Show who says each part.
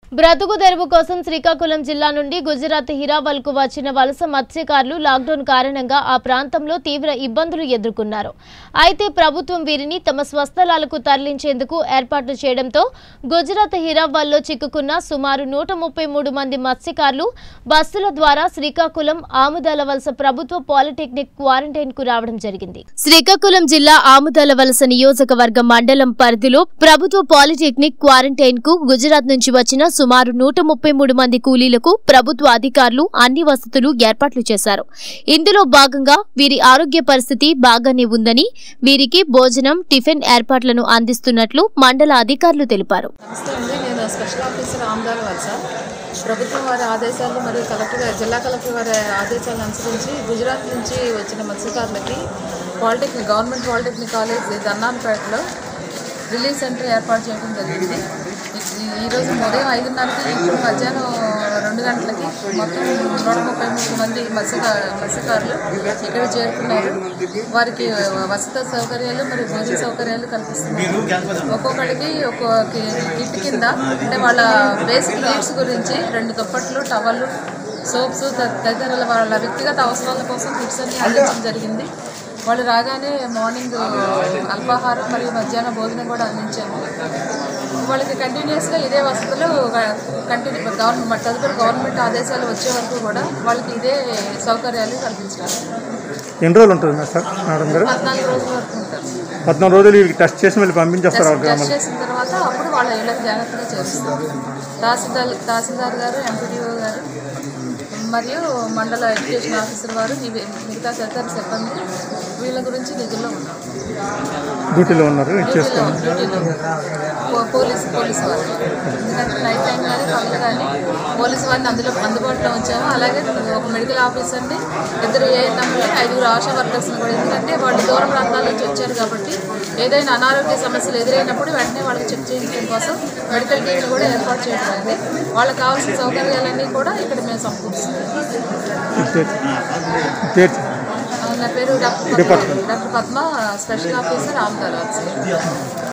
Speaker 1: బ్రతుకు తెరువు కోసం శ్రీకాకుళం జిల్లా నుండి గుజరాత్ హిరావల్ కు వచ్చిన వలస మత్స్యకారులు లాక్డౌన్ కారణంగా ఆ ప్రాంతంలో తీవ్ర ఇబ్బందులు ఎదుర్కొన్నారు అయితే ప్రభుత్వం వీరిని తమ స్వస్థలాలకు తరలించేందుకు ఏర్పాట్లు చేయడంతో గుజరాత్ హిరావల్లో చిక్కుకున్న సుమారు నూట ముప్పై మూడు మంది మత్స్యకారులు బస్సుల ద్వారా శ్రీకాకుళం ఆముదాల వలస ప్రభుత్వ పాలిటెక్నిక్ క్వారంటైన్ కు రావడం జరిగింది శ్రీకాకుళం జిల్లా ఆముదాల వలస నియోజకవర్గ మండలం పరిధిలో ప్రభుత్వ పాలిటెక్నిక్ క్వారంటైన్ కు గుజరాత్ నుంచి వచ్చిన సుమారు నూట ముప్పై మూడు మంది కూలీలకు ప్రభుత్వ అధికారులు అన్ని వసతులు ఏర్పాట్లు చేశారు ఇందులో భాగంగా వీరి ఆరోగ్య పరిస్థితి బాగానే ఉందని వీరికి భోజనం టిఫిన్ ఏర్పాట్లను అందిస్తున్నట్లు మండల అధికారులు తెలిపారు
Speaker 2: నమస్తే అండి నేను స్పెషల్ ఆఫీసర్ ఆమ్దాల వలస ప్రభుత్వం వారి ఆదేశాలు మరియు కలెక్టర్ గారి- జిల్లా కలెక్టర్ వారి ఆదేశాలను అనుసరించి గుజరాత్ నుంచి వచ్చిన మత్స్యకారులకి పాలిటెక్నిక్ గవర్నమెంట్ పాలిటెక్నిక్ కాలేజ్ దన్నాన్పేటలో రిలీఫ్ సెంటర్ ఏర్పాటు చేయడం జరిగింది ఈ- ఈరోజు ఉదయం ఐదున్నరకి ఇప్పుడు మధ్యాహ్నం రెండు గంటలకి మొత్తం నూట ముప్పై మూడు మంది మత్స్యకా మత్స్యకారులు ఇక్కడ చేరుకున్నారు వారికి వసతి సౌకర్యాలు మరియు భోజన సౌకర్యాలు కల్పిస్తున్నారు ఒక్కొక్కడికి ఒక్కొక్క కిట్ కింద అంటే వాళ్ళ బేసిక్ నీడ్స్ గురించి రెండు దుప్పట్లు టవళ్ళు సోప్స్ తదితరుల వాళ్ళ వ్యక్తిగత అవసరాల కోసం కిట్స్ అన్ని అందించడం జరిగింది వాళ్ళు రాగానే మార్నింగ్ అల్పాహారం మరియు మధ్యాహ్నం భోజనం కూడా అందించాము వాళ్ళకి కంటిన్యూస్గా ఇదే వసతులు కంటిన్యూ గవర్నమెంట్ తదుపరి గవర్నమెంట్ ఆదేశాలు వచ్చే వరకు కూడా వాళ్ళకి ఇదే సౌకర్యాలు కల్పించాలి
Speaker 3: ఎన్ని రోజులు ఉంటుంది మేడం సార్ మేడం గారు
Speaker 2: పద్నాలుగు రోజుల వరకు ఉంటారు
Speaker 3: పద్నాలుగు రోజులు వీరికి టెస్ట్ చేసి మళ్ళీ పంపించేస్తారు వాళ్ళ
Speaker 2: టెస్ట్
Speaker 3: గ్రామాలు
Speaker 2: చేసిన తర్వాత అప్పుడు వాళ్ళ ఇళ్ళకి జాగ్రత్తగా చేరుస్తారు తహసీల్దార్ తహసీల్దార్ గారు ఎంపీడీఓ గారు మరియు మండల ఎడ్యుకేషన్ ఆఫీసర్ వారు ఇవి మిగతా తదితర సిబ్బంది వీళ్ళ గురించి నిధుల్లో ఉన్నారు
Speaker 3: డ్యూటీలో ఉన్నారు
Speaker 2: డ్యూటీలో
Speaker 3: ఇచ్చేస్తాను
Speaker 2: డ్యూటీలో పో- పోలీస్ పోలీస్ వారు ఎందుకంటే నైట్ టైం కానీ పగలు కానీ పోలీస్ వారిని అందులో అందుబాటులో ఉంచాము అలాగే ఒక మెడికల్ ఆఫీసర్ని ఇద్దరు ఏఎన్ఎంని ఐదుగురు ఆశా వర్కర్స్ని కూడా ఎందుకంటే వాళ్ళు దూర ప్రాంతాల నుంచి వచ్చారు కాబట్టి ఏదైనా అనారోగ్య సమస్యలు ఎదురైనప్పుడు వెంటనే వాళ్ళకి చెక్ చేయించడం కోసం మెడికల్ టీంని కూడా ఏర్పాటు చేయడం అయింది వాళ్ళకి కావాల్సిన సౌకర్యాలన్నీ కూడా ఇక్కడ మేము సమకూరుస్తున్నాం
Speaker 3: తీర్చి
Speaker 2: నా పేరు doctor Padma doctor Padma special officer ఆమ్దాల్